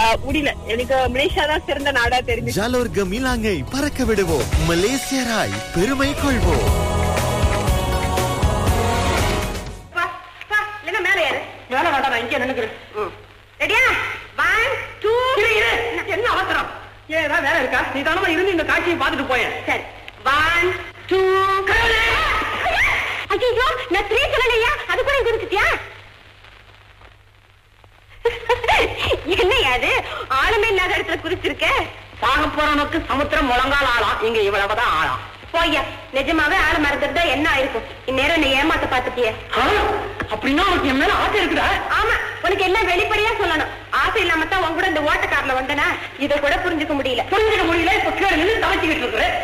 முடியல எனக்கு மலேசியா தான் சிறந்த நாடா தெரிஞ்சு ஜாலோர் கமிலாங்கை பறக்க விடுவோம் மலேசியராய் பெருமை கொள்வோம் இல்லைன்னா மேல ஏறு வேலை வேண்டாம் நான் இங்கே நின்னுக்கிறேன் ரெடியா ஒன் டூ இரு, இரு. என்ன அவசரம் ஏன் ஏதாவது வேலை இருக்கா நீ தானமா இருந்து இந்த காட்சியை பார்த்துட்டு போயேன் சரி ஒன் டூ ஐயோ நான் த்ரீ சொல்லலையா அது கூட குறிச்சிட்டியா என்னையா அது ஆளுமே இல்லாத இடத்துல குறிச்சிருக்க சாக போறவனுக்கு சமுத்திரம் முழங்கால் ஆளாம் இங்க இவ்வளவுதான் ஆளாம் போய்யா நிஜமாவே ஆளு மறந்துட்டா என்ன ஆயிருக்கும் இந்நேரம் நீ ஏமாத்த பாத்துட்டிய ஆ, அப்படின்னா உனக்கு என் மேல ஆசை இருக்குதா ஆமா உனக்கு எல்லாம் வெளிப்படையா சொல்லணும் ஆசை இல்லாம தான் உன் கூட இந்த ஓட்டக்காரில் வந்தனா இத கூட புரிஞ்சுக்க முடியல புரிஞ்சுக்க முடியல இப்ப கீழே நின்று தவச்சிக்கிட்டு இருக்கிறேன்